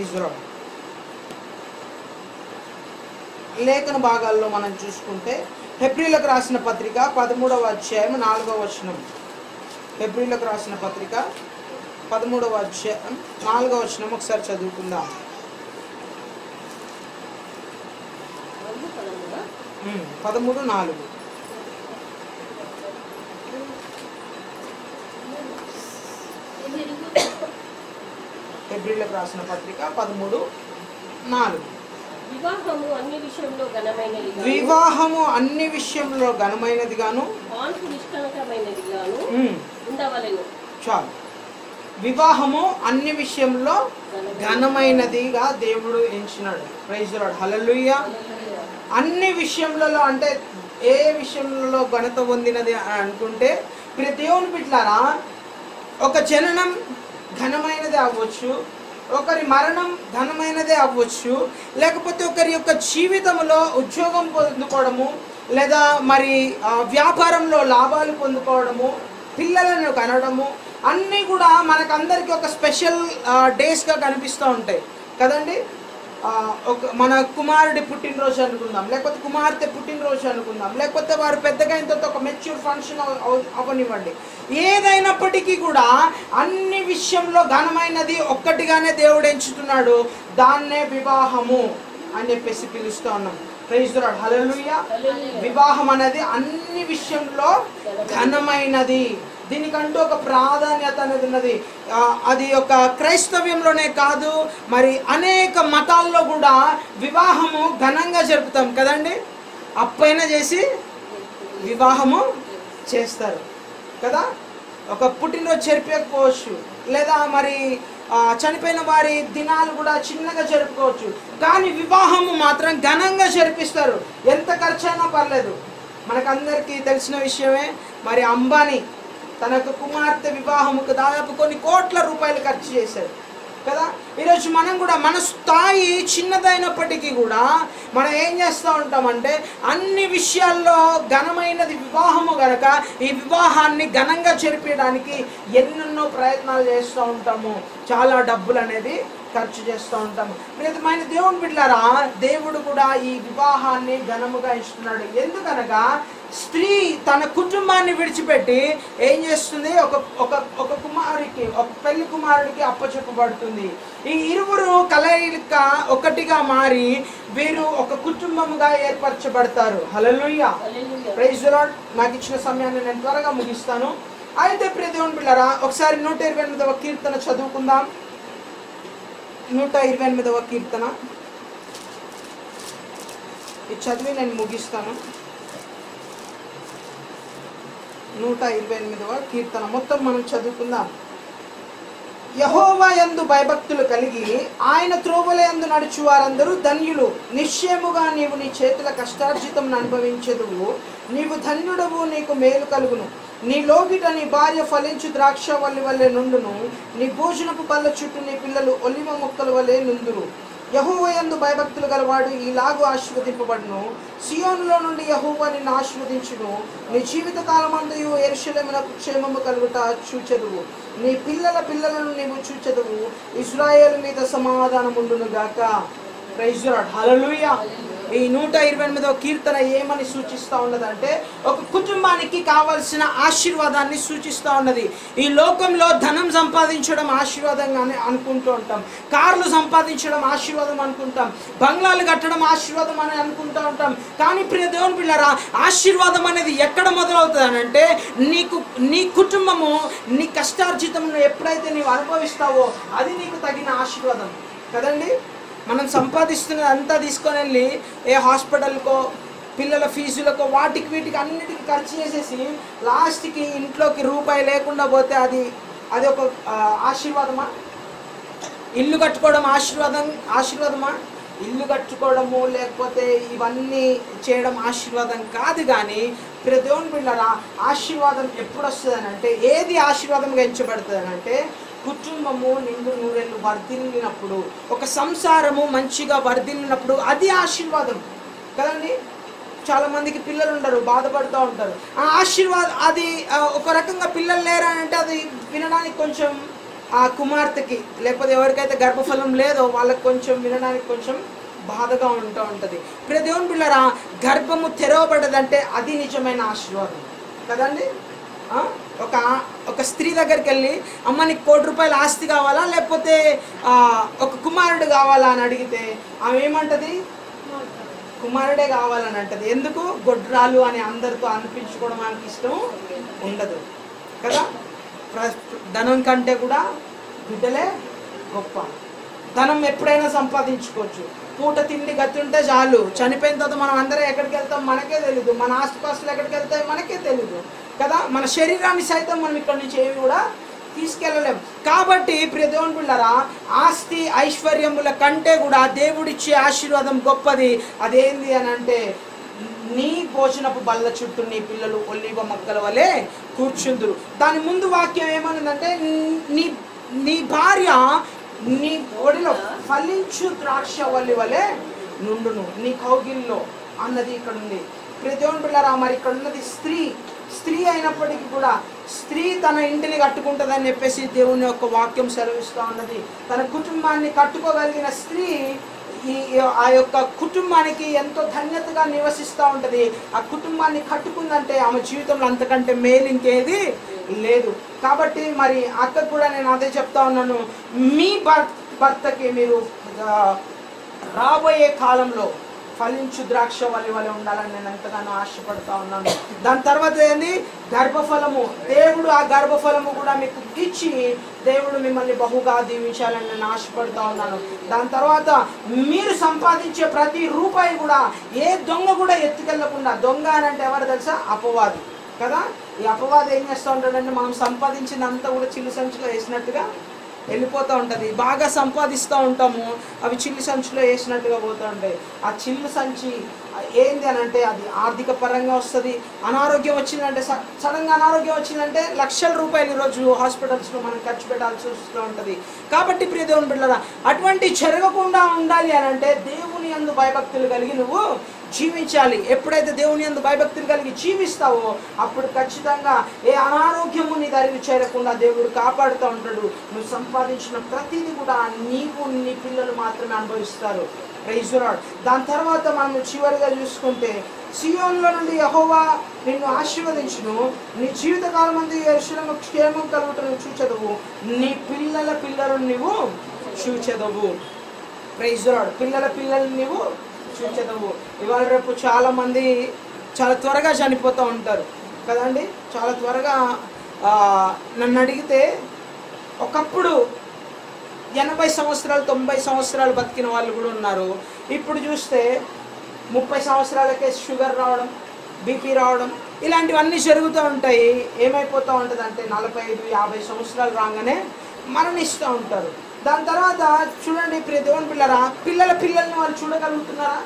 Praise లేఖన భాగాల్లో మనం చూసుకుంటే హెబ్రిలకు రాసిన పత్రిక పదమూడవ అధ్యాయం నాలుగవ వచనం హెబ్రిలకు రాసిన పత్రిక పదమూడవ అధ్యాయం నాలుగవ వచనం ఒకసారి చదువుకుందాం మందు పదముగా ఉమ్, పదమూడు నాలుగు హెబ్రిలకు రాసిన పత్రిక పదమూడు నాలుగు వివాహము అన్ని విషయంలో ఘనమైనది వివాహము అన్ని విషయంలో ఘనమైనది గాను ఆన్కు నిష్కలకమైనది గాను ఉమ్, ఉండవలెను చాలు వివాహము అన్ని విషయంలో ఘనమైనదిగా దేవుడు ఎంచినాడు ప్రైజ్ హలలుయ్య అన్ని విషయములలో అంటే ఏ విషయంలో ఘనత పొందినది అని అనుకుంటే ప్రియ దేవుని బిడ్డలారా ఒక జననం ఘనమైనది అవ్వచ్చు ఒకరి మరణం ఘనమైనదే అవ్వచ్చు లేకపోతే ఒకరి యొక్క జీవితంలో ఉద్యోగం పొందుకోవడము లేదా మరి ఆ, వ్యాపారంలో లాభాలు పొందుకోవడము పిల్లలను కనడము అన్నీ కూడా మనకందరికీ ఒక స్పెషల్ డేస్గా కనిపిస్తూ ఉంటాయి కదండి ఆ, ఒక మన కుమారుడి పుట్టినరోజు అనుకుందాం లేకపోతే కుమార్తె పుట్టినరోజు అనుకుందాం లేకపోతే వారు పెద్దగా అయిన తర్వాత ఒక మెచ్యూర్ ఫంక్షన్ అవ- అవ- అవనివ్వండి ఏదైనప్పటికీ కూడా అన్ని విషయంలో ఘనమైనది ఒక్కటిగానే దేవుడు ఎంచుతున్నాడు దాన్నే వివాహము అని చెప్పేసి పిలుస్తూ ఉన్నాం ప్రైజురాడు హల్లెలూయా వివాహం అనేది అన్ని విషయంలో ఘనమైనది దీనికంటూ ఒక ప్రాధాన్యత అనేది ఉన్నది ఆ, అది ఒక క్రైస్తవ్యంలోనే కాదు మరి అనేక మతాల్లో కూడా వివాహము ఘనంగా జరుపుతాం కదండి అప్పైనా చేసి వివాహము చేస్తారు కదా ఒక పుట్టినరోజు జరిపకపోవచ్చు లేదా మరి ఆ, చనిపోయిన వారి దినాలు కూడా చిన్నగా జరుపుకోవచ్చు కానీ వివాహము మాత్రం ఘనంగా జరిపిస్తారు ఎంత ఖర్చైనా పర్లేదు మనకందరికీ తెలిసిన విషయమే మరి అంబానీ తన యొక్క కుమార్తె వివాహముకు దాదాపు కొన్ని కోట్ల రూపాయలు ఖర్చు చేశాడు కదా ఈరోజు మనం కూడా మన స్థాయి చిన్నదైనప్పటికీ కూడా మనం ఏం చేస్తూ ఉంటామంటే అన్ని విషయాల్లో ఘనమైనది వివాహము గనక ఈ వివాహాన్ని ఘనంగా జరిపించడానికి ఎన్నెన్నో ప్రయత్నాలు చేస్తూ ఉంటాము చాలా డబ్బులు అనేది ఖర్చు చేస్తూ ఉంటాము ప్రియతమైన దేవుని బిడ్డారా దేవుడు కూడా ఈ వివాహాన్ని ఘనముగా ఇస్తున్నాడు ఎందుకనగా స్త్రీ తన కుటుంబాన్ని విడిచిపెట్టి ఏం చేస్తుంది ఒక ఒక ఒక కుమారుడికి ఒక పెళ్లి కుమారుడికి అప్పచెప్పబడుతుంది ఈ ఇరువురు కలయిక ఒకటిగా మారి వీరు ఒక కుటుంబముగా ఏర్పరచబడతారు హల్లెలూయా ప్రైజ్ లార్డ్ నాకు ఇచ్చిన సమయాన్ని నేను త్వరగా ముగిస్తాను అయితే ప్రియ దేవుని పిల్లరా ఒకసారి నూట ఇరవై ఎనిమిదవ కీర్తన చదువుకుందాం నూట ఇరవై ఎనిమిదవ కీర్తన ఇది చదివి నేను ముగిస్తాను నూట ఇరవై ఎనిమిదవ కీర్తన మొత్తం మనం చదువుకుందాం యహోవా యందు భయభక్తులు కలిగి ఆయన త్రోవల యందు నడుచు వారందరూ ధన్యులు నిశ్చయముగా నీవు నీ చేతుల కష్టార్జితం అనుభవించదువు నీవు ధన్యుడవు నీకు మేలు కలుగును నీ లోగిట నీ భార్య ఫలించు ద్రాక్ష వల్లి వల్లే నుండును నీ భోజనపు బల్ల చుట్టూ నీ పిల్లలు ఒలివ మొక్కల వలె నుందురు యహోవయందు భయభక్తులు గలవాడు ఈలాగు ఆశీర్వదింపబడును సియోనులో నుండి యహోవా నిన్ను ఆశీర్వదించును నీ జీవిత కాలమందయు ఎరుషలేమునకు క్షేమము కలుగుట చూచెదువు నీ పిల్లల పిల్లలను నీవు చూచెదువు ఇస్రాయేల్ మీద సమాధానం ఉండును గాక ప్రైజ్ లార్డ్ హల్లెలూయా ఈ నూట ఇరవై ఎనిమిదవ కీర్తన ఏమని సూచిస్తూ ఉన్నదంటే ఒక కుటుంబానికి కావలసిన ఆశీర్వాదాన్ని సూచిస్తూ ఉన్నది ఈ లోకంలో ధనం సంపాదించడం ఆశీర్వాదంగానే అనుకుంటూ ఉంటాం కార్లు సంపాదించడం ఆశీర్వాదం అనుకుంటాం బంగ్లాలు కట్టడం ఆశీర్వాదం అని అనుకుంటూ ఉంటాం కానీ ప్రియ దేవుని పిల్లరా ఆశీర్వాదం అనేది ఎక్కడ మొదలవుతుంది అని అంటే నీకు నీ కుటుంబము నీ కష్టార్జితంను ఎప్పుడైతే నీవు అనుభవిస్తావో అది నీకు తగిన ఆశీర్వాదం కదండి మనం సంపాదిస్తున్నది అంతా తీసుకొని వెళ్ళి ఏ హాస్పిటల్కో పిల్లల ఫీజులకో వాటికి వీటికి అన్నిటికి ఖర్చు చేసేసి లాస్ట్కి ఇంట్లోకి రూపాయి లేకుండా పోతే అది అది ఒక ఆ, ఆశీర్వాదమా ఇల్లు కట్టుకోవడం ఆశీర్వాదం ఆశీర్వాదమా ఇల్లు కట్టుకోవడము లేకపోతే ఇవన్నీ చేయడం ఆశీర్వాదం కాదు కానీ ప్రియ దేవుని బిళ్ళరా ఆశీర్వాదం ఎప్పుడు వస్తుంది అంటే ఏది ఆశీర్వాదంగా ఎంచబడుతుంది అంటే కుటుంబము నిండు నూరేళ్ళు వర్ధిల్లినప్పుడు ఒక సంసారము మంచిగా వర్ధిల్లినప్పుడు అది ఆశీర్వాదం కదండి చాలా మందికి పిల్లలు ఉండరు బాధపడుతూ ఉంటారు ఆ ఆశీర్వాదం అది ఆ, ఒక రకంగా పిల్లలు లేరా అంటే అది వినడానికి కొంచెం ఆ కుమార్తెకి లేకపోతే ఎవరికైతే గర్భఫలం లేదో వాళ్ళకి కొంచెం వినడానికి కొంచెం బాధగా ఉంటూ ఉంటుంది ప్రియ దేవుని పిల్లరా గర్భము తెరవబడ్డదంటే అది నిజమైన ఆశీర్వాదం కదండి ఆ? ఒక ఒక స్త్రీ దగ్గరికి వెళ్ళి అమ్మ నీకు కోటి రూపాయల ఆస్తి కావాలా లేకపోతే ఆ, ఒక కుమారుడు కావాలా అని అడిగితే ఆమె ఏమంటది కుమారుడే కావాలని అంటది ఎందుకు గొడ్రాలు అని అందరితో అనిపించుకోవడం ఆమెకి ఇష్టం ఉండదు కదా ప్ర- ధనం కంటే కూడా బిడ్డలే గొప్ప ధనం ఎప్పుడైనా సంపాదించుకోవచ్చు పూట తిండి గతి ఉంటే చాలు చనిపోయిన తర్వాత మనం అందరం ఎక్కడికి వెళ్తాం మనకే తెలీదు మన ఆస్తిపాస్తులు ఎక్కడికి వెళ్తాయి మనకే తెలీదు కదా మన శరీరాన్ని సైతం మనం ఇక్కడ నుంచి ఏమి కూడా తీసుకెళ్ళలేం కాబట్టి ప్రియ దేవుని పిల్లరా ఆస్తి ఐశ్వర్యముల కంటే కూడా దేవుడిచ్చే ఆశీర్వాదం గొప్పది అదేంది అని అంటే నీ భోజనపు బల్ల చుట్టూ నీ పిల్లలు ఒల్లివ మొక్కల వలె కూర్చుందురు దాని ముందు వాక్యం ఏమన్నదంటే నీ నీ భార్య నీ ఒడిలో ఫలించు ద్రాక్ష వల్లి వలె నుండును నీ కౌగిల్లో అన్నది ఇక్కడ ఉంది ప్రతిదేవుని పిల్లరా మరి ఇక్కడ ఉన్నది స్త్రీ స్త్రీ అయినప్పటికీ కూడా స్త్రీ తన ఇంటిని కట్టుకుంటుందని చెప్పేసి దేవుని యొక్క వాక్యం సెలవిస్తూ ఉన్నది తన కుటుంబాన్ని కట్టుకోగలిగిన స్త్రీ ఈ ఆ యొక్క కుటుంబానికి ఎంతో ధన్యతగా నివసిస్తూ ఉంటుంది ఆ కుటుంబాన్ని కట్టుకుందంటే ఆమె జీవితంలో అంతకంటే మేలు ఇంకేది లేదు కాబట్టి మరి అక్కకు కూడా నేను అదే చెప్తా ఉన్నాను మీ భర్త భర్తకి మీరు ఆ, రాబోయే కాలంలో ఫలించు ద్రాక్ష వలి వలి ఉండాలని నేను ఎంతగానో ఆశపడతా ఉన్నాను దాని తర్వాత ఏంది గర్భఫలము దేవుడు ఆ గర్భఫలము కూడా మీకు ఇచ్చి దేవుడు మిమ్మల్ని బహుగా దీవించాలని నేను ఆశపడతా ఉన్నాను దాని తర్వాత మీరు సంపాదించే ప్రతి రూపాయి కూడా ఏ దొంగ కూడా ఎత్తుకెళ్లకుండా దొంగ అని అంటే ఎవరు తెలుసా అపవాది కదా ఈ అపవాది ఏం చేస్తూ ఉంటాడంటే మనం సంపాదించినంతా కూడా చిల్లు సంచిలో వేసినట్టుగా వెళ్ళిపోతూ ఉంటుంది బాగా సంపాదిస్తూ ఉంటాము అవి చిల్లు సంచిలో వేసినట్టుగా పోతూ ఉంటాయి ఆ చిల్లు సంచి ఏంది అని అంటే అది ఆర్థిక పరంగా వస్తుంది అనారోగ్యం వచ్చిందంటే స- సడన్గా అనారోగ్యం వచ్చిందంటే లక్షల రూపాయలు ఈరోజు హాస్పిటల్స్లో మనం ఖర్చు పెట్టాల్సి వస్తూ ఉంటుంది కాబట్టి ప్రియ దేవుని బిడ్డరా అటువంటి జరగకుండా ఉండాలి అని అంటే దేవుని అందు భయభక్తులు కలిగి నువ్వు జీవించాలి ఎప్పుడైతే దేవుని అందు భయభక్తులు కలిగి జీవిస్తావో అప్పుడు ఖచ్చితంగా ఏ అనారోగ్యము నీ దరికి చేరకుండా దేవుడు కాపాడుతూ ఉంటాడు నువ్వు సంపాదించిన ప్రతిదీ కూడా నీవు నీ పిల్లలు మాత్రమే అనుభవిస్తారు ప్రైజురాడ్ దాని తర్వాత మనం చివరిగా చూసుకుంటే సియోన్లో నుండి యహోవా నిన్ను ఆశీర్వదించును నీ జీవితకాలం మంది యెరూషలేము క్షేమం కలుగుటను చూచెదవు నీ పిల్లల పిల్లలను నీవు చూచెదవు ప్రైజురాడ్ పిల్లల పిల్లల్ని నీవు చూచెదవు ఇవాళ రేపు చాలా మంది చాలా త్వరగా చనిపోతూ ఉంటారు కదండి చాలా త్వరగా ఆ, నన్ను అడిగితే ఒకప్పుడు ఎనభై సంవత్సరాలు తొంభై సంవత్సరాలు బతికిన వాళ్ళు కూడా ఉన్నారు ఇప్పుడు చూస్తే ముప్పై సంవత్సరాలకే షుగర్ రావడం బీపీ రావడం ఇలాంటివన్నీ జరుగుతూ ఉంటాయి ఏమైపోతూ ఉంటుంది అంటే నలభై ఐదు యాభై సంవత్సరాలు రాగానే మరణిస్తూ ఉంటారు దాని తర్వాత చూడండి ప్రియ దేవుని పిల్లరా పిల్లల పిల్లల్ని వాళ్ళు చూడగలుగుతున్నారా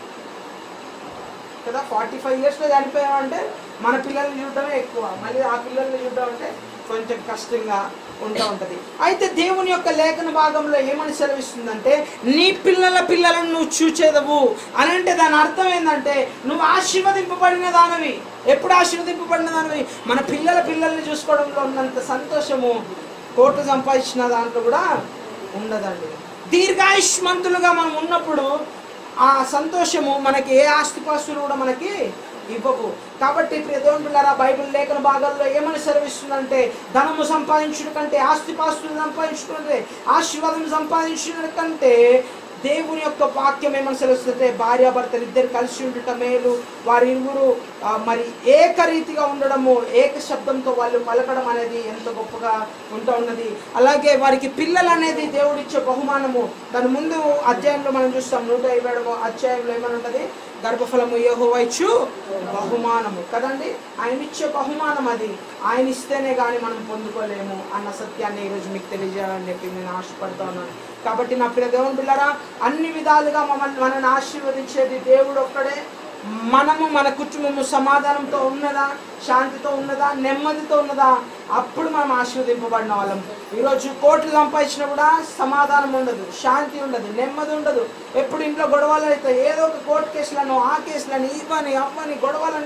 కదా ఫార్టీ ఫైవ్ ఇయర్స్లో చనిపోయామంటే మన పిల్లల్ని చూడటమే ఎక్కువ మళ్ళీ ఆ పిల్లల్ని చూడడం అంటే కొంచెం కష్టంగా ఉంటూ ఉంటుంది అయితే దేవుని యొక్క లేఖన భాగంలో ఏమని సెలవిస్తుందంటే నీ పిల్లల పిల్లలను నువ్వు చూచేదవు అని అంటే దాని అర్థం ఏంటంటే నువ్వు ఆశీర్వదింపబడిన దానివి ఎప్పుడు ఆశీర్వదింపబడిన దానివి మన పిల్లల పిల్లల్ని చూసుకోవడంలో ఉన్నంత సంతోషము కోట్లు సంపాదించిన దాంట్లో కూడా ఉండదండి దీర్ఘాయుష్మంతులుగా మనం ఉన్నప్పుడు ఆ సంతోషము మనకి ఏ ఆస్తిపాస్తులు కూడా మనకి ఇవ్వవు కాబట్టి ప్రియ దేవుని పిల్లరా బైబిల్ లేఖన భాగాల్లో ఏమని సెలవిస్తుందంటే ధనము సంపాదించడం కంటే ఆస్తిపాస్తులు సంపాదించడం కంటే ఆశీర్వాదం సంపాదించడం కంటే దేవుని యొక్క వాక్యం ఏమని సెలవుస్తుందంటే భార్యాభర్తలు ఇద్దరు కలిసి ఉండట మేలు వారి ఇరువురు ఆ, మరి ఏకరీతిగా ఉండడము ఏక శబ్దంతో వాళ్ళు పలకడం అనేది ఎంతో గొప్పగా ఉంటూ ఉన్నది అలాగే వారికి పిల్లలు అనేది దేవుడిచ్చే బహుమానము దాని ముందు అధ్యాయంలో మనం చూస్తాం నూట ఇరవై ఏడవ అధ్యాయంలో ఏమని ఉంటుంది గర్భఫలము యెహోవా ఇచ్చు బహుమానము కదండి ఆయన ఇచ్చే బహుమానం అది ఆయన ఇస్తేనే కానీ మనం పొందుకోలేము అన్న సత్యాన్ని ఈరోజు మీకు తెలియజేయాలని చెప్పి నేను ఆశపడతా ఉన్నాను కాబట్టి నా ప్రియ దేవుని పిల్లరా అన్ని విధాలుగా మమ్మల్ని మనల్ని ఆశీర్వదించేది దేవుడు ఒక్కడే మనము మన కుటుంబము సమాధానంతో ఉన్నదా శాంతితో ఉన్నదా నెమ్మదితో ఉన్నదా అప్పుడు మనం ఆశీర్వదింపబడిన వాళ్ళం ఈరోజు కోట్లు సంపాదించినా కూడా సమాధానం ఉండదు శాంతి ఉండదు నెమ్మది ఉండదు ఎప్పుడు ఇంట్లో గొడవలు అయితే ఏదో ఒక కోర్టు కేసులను ఆ కేసులని ఇవ్వని అవ్వని గొడవలని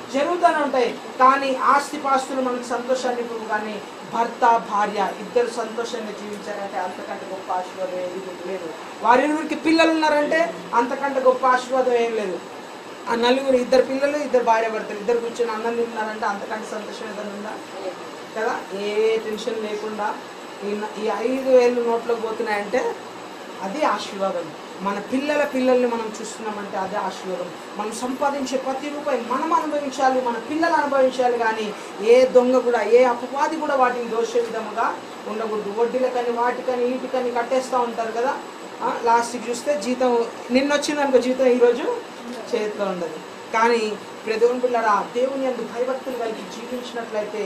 జరుగుతూనే ఉంటాయి కానీ ఆస్తిపాస్తులు మనకు సంతోషాన్ని ఇవ్వవు కానీ భర్త భార్య ఇద్దరు సంతోషంగా జీవించారంటే అంతకంటే గొప్ప ఆశీర్వాదం ఏది లేదు వారిరువురికి పిల్లలు ఉన్నారంటే అంతకంటే గొప్ప ఆశీర్వాదం ఏం లేదు ఆ నలుగురు ఇద్దరు పిల్లలు ఇద్దరు భార్య భర్తలు ఇద్దరు కూర్చొని అన్నం తిన్నారంటే అంతకంటే సంతోషం ఏదైనా ఉందా కదా ఏ టెన్షన్ లేకుండా ఈ న- ఈ ఐదు వేలు నోట్లోకి పోతున్నాయంటే అది ఆశీర్వాదం మన పిల్లల పిల్లల్ని మనం చూస్తున్నామంటే అదే ఆశీర్వాదం మనం సంపాదించే ప్రతి రూపాయి మనం అనుభవించాలి మన పిల్లలు అనుభవించాలి కానీ ఏ దొంగ కూడా ఏ అపవాది కూడా వాటిని దోషే విధముగా ఉండకూడదు వడ్డీలకని వాటికని వీటికని కట్టేస్తూ ఉంటారు కదా ఆ, లాస్ట్కి చూస్తే జీతం నిన్న వచ్చిందనుకో జీతం ఈరోజు చేతిలో ఉండదు కానీ ఇప్పుడు దేవుని పిల్లరా దేవుని అందు భయభక్తులు కలిగి జీవించినట్లయితే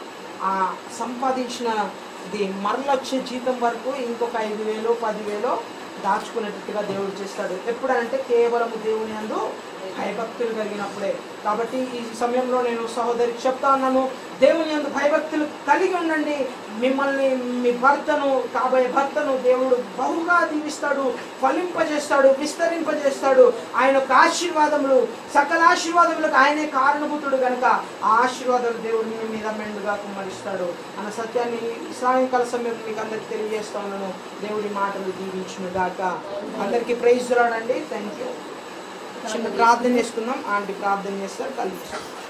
ఆ సంపాదించినది మరలొచ్చే జీతం వరకు ఇంకొక ఐదు వేలు పదివేలు దాచుకునేటట్టుగా దేవుడు చేస్తాడు ఎప్పుడంటే కేవలం దేవుని అందు భయభక్తులు కలిగినప్పుడే కాబట్టి ఈ సమయంలో నేను సహోదరికి చెప్తా ఉన్నాను దేవుని అందు భయభక్తులు కలిగి ఉండండి మిమ్మల్ని మీ భర్తను కాబోయే భర్తను దేవుడు బహుగా దీవిస్తాడు ఫలింపజేస్తాడు విస్తరింపజేస్తాడు ఆయన యొక్క ఆశీర్వాదములు సకల ఆశీర్వాదములకు ఆయనే కారణభూతుడు కనుక ఆ ఆశీర్వాదాలు దేవుడు మీ మీద మెండుగా కుమ్మరిస్తాడు అన్న సత్యాన్ని ఈ సాయంకాల సమయంలో మీకు అందరికి తెలియజేస్తా ఉన్నాను దేవుడి మాటలు దీవించును గాక అందరికీ ప్రైజ్ రాడండి థ్యాంక్ యూ చిన్న ప్రార్థన చేసుకుందాం ఆంటీ ప్రార్థన చేస్తారు కలిసి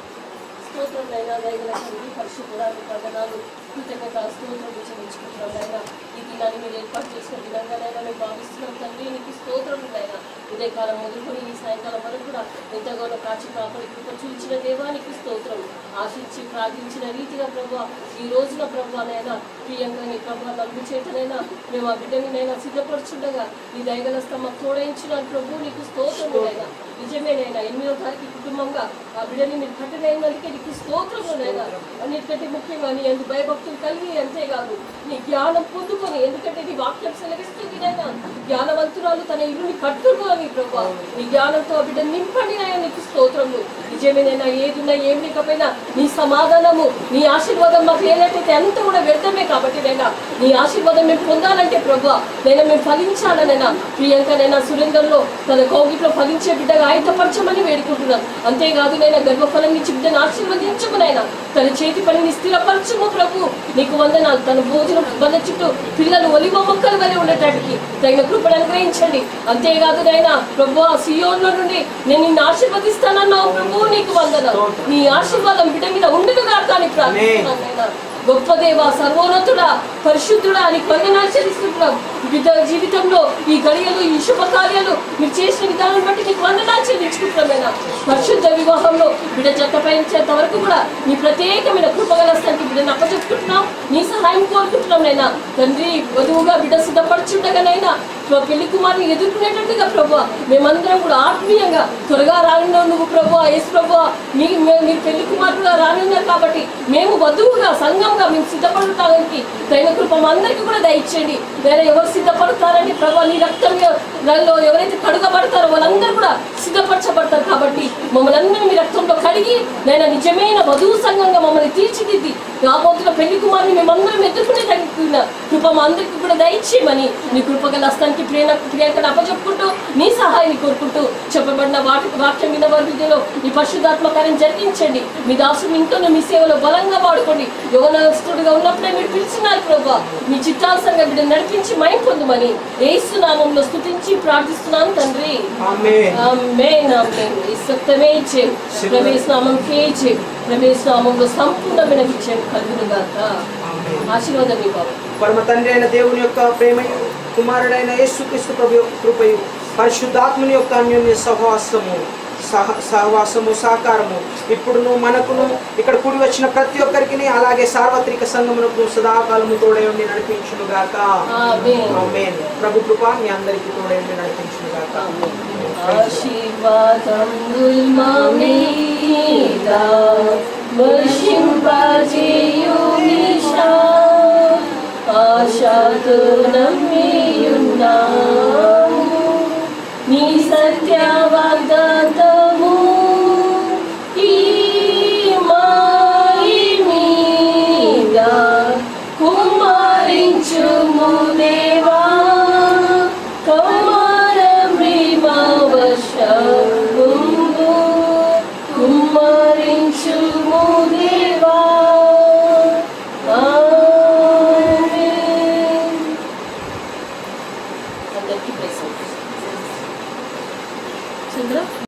స్తోత్రం నైనా దయగల తండ్రి పరిశుద్ధురాలు వందనాలు కృతజ్ఞత స్తోత్రం చెల్లించుకుంటున్నాం నైనా ఈ దినాన్ని మీరు ఏర్పాటు చేసిన విధంగానైనా మేము భావిస్తున్నాం తండ్రి నీకు స్తోత్రం నైనా ఉదయకాలం మొదలుకొని ఈ సాయంకాలం వరకు కూడా ఎంతగానో కాచి కాపాడి కృప చూచిన దేవానికి స్తోత్రం ఆశించి ప్రార్థించిన రీతిగా ప్రభు ఈ రోజున ప్రభు నైనా ప్రియంగా నీ ప్రభు నమ్ము చేతనైనా మేము ఆ బిడ్డని నైనా సిద్ధపరచుండగా నీ దయగల స్తమ్మ తోడయించిన ప్రభు నీకు స్తోత్రమునైనా నిజమేనైనా ఎనిమిదో తారీఖు కుటుంబంగా ఆ బిడ్డని మీరు కట్టనైనందుకే నీకు స్తోత్రమునైనా అన్నిటికంటే ముఖ్యంగా నీ ఎందుకు భయభక్తులు కలిగి అంతేకాదు నీ జ్ఞానం పొందుకొని ఎందుకంటే నీ వాక్యం సెలవిస్తుంది నైనా జ్ఞానవంతురాలు తన ఇల్లుని కట్టుకోని ప్రభా నీ జ్ఞానంతో ఆ బిడ్డ నింపండి నాయన నీకు స్తోత్రము నిజమేనైనా ఏదున్నా ఏం లేకపోయినా నీ సమాధానము నీ ఆశీర్వాదం మాకు లేనట్టయితే అంతా కూడా వ్యర్థమే కాబట్టి నైనా నీ ఆశీర్వాదం మేము పొందాలంటే ప్రభా నేను మేము ఫలించాలనైనా ప్రియాంకనైనా సురేందర్లో తన కోగిట్లో ఫలించే బిడ్డగా ఆయతపరచమని వేడుకుంటున్నాను అంతేకాదు నేను గర్భఫలం నుంచి బిడ్డను ఆశీర్వదించుకునైనా తన చేతి పనిని స్థిరపరచుము ప్రభు నీకు వందనాలు తన భోజనం వల్ల చుట్టూ పిల్లలు ఒలివ మొక్కలు వలె ఉండటానికి తగిన కృపను అనుగ్రహించండి అంతేకాదు నైనా ప్రభు ఆ సియోన్లో నుండి నేను నిన్ను ఆశీర్వదిస్తానన్నావు ప్రభు నీకు వందనాలు నీ ఆశీర్వాదం బిడ్డ మీద ఉండుగా కానీ ప్రార్థిస్తున్నాను నైనా గొప్ప దేవ సర్వోన్నతుడా పరిశుద్ధుడా అని వందనాలు చెల్లిస్తున్నాం బిడ్డ జీవితంలో ఈ గడియలు ఈ శుభకార్యాలు మీరు చేసిన విధానం బట్టి నీకు వందనాలు చెల్లించుకుంటున్నామైనా పరిశుద్ధ వివాహంలో బిడ్డ జత పయించేంత వరకు కూడా నీ ప్రత్యేకమైన కృపగలస్తానికి బిడ్డను అప్పచెప్పుకుంటున్నాం నీ సహాయం కోరుకుంటున్నాం నైనా తండ్రి వధువుగా బిడ్డ సిద్ధపరచుండగానైనా మా పెళ్లి కుమార్ని ఎదుర్కొనేటట్టుగా ప్రభు మేమందరం కూడా ఆత్మీయంగా త్వరగా రానున్నావు నువ్వు ప్రభు యేసు ప్రభు మీ మే- మీరు పెళ్లి కుమారుడుగా రానున్నారు కాబట్టి మేము వధువుగా సంఘంగా మేము సిద్ధపడటానికి దైవ కృప మా అందరికీ కూడా దయచేయండి వేరే ఎవరు సిద్ధపడతారని ప్రభు నీ రక్తంలో ఎవరైతే కడుగబడతారో వాళ్ళందరూ కూడా సిద్ధపరచబడతారు కాబట్టి మమ్మల్ని అందరినీ మీ రక్తంలో కడిగి నేను నిజమైన వధువు సంఘంగా మమ్మల్ని తీర్చిదిద్ది రాబోతున్న పెళ్లి కుమారుని మేమందరం ఎదుర్కొనే తగ్గిన కృప మా అందరికీ కూడా దయచేయమని నీ కృపగల హస్తానికి ప్రియ ప్రియాంకను అప్పచెప్పుకుంటూ నీ సహాయాన్ని కోరుకుంటూ చెప్పబడిన వాటి వాక్యం విన్న వారిలో ఈ పరిశుద్ధాత్మ కార్యం జరిగించండి మీ దాసుని ఇంకా మీ సేవలో బలంగా వాడుకోండి యోగనస్తుడుగా ఉన్నప్పుడే మీరు పిలిచినారు ప్రభా మీ చిత్తానుసంగా బిడ్డ నడిపించి మయం పొందమని ఏసు నామంలో స్తుతించి ప్రార్థిస్తున్నాను తండ్రి ఆమేన్ ఆమేన్ ఆమేన్ ఈ సత్యమే ఇచ్చే రమేష్ నామంకే ఇచ్చే రమేష్ నామంలో సంపూర్ణమైన విజయం కలుగును గాక ఆమేన్ ఆశీర్వాదం మీ బాబు పరమ తండ్రి అయిన దేవుని యొక్క ప్రేమ కుమారుడైన యేసుక్రీస్తు ప్రభు యొక్క కృపయు పరిశుద్ధాత్మని యొక్క అన్యోన్య సహవాసము సహ సహవాసము సహకారము ఇప్పుడును మనకును ఇక్కడ కూడి వచ్చిన ప్రతి ఒక్కరికి అలాగే సార్వత్రిక సంఘమునకు సదాకాలము తోడై ఉండి నడిపించును గాక ఆమేన్ ఆమేన్ ప్రభు కృప మీ అందరికీ తోడై ఉండి నడిపించును గాక ఆశీర్వాదం మా మీద వర్షింపజేయు నిషా ఆశతో నమ్మియున్నాము నీ సత్య వాగ్దాతము ఈ మాయి మీద కుమారించుము దేవా కుమారమృమవశము కుమారించు చంద్ర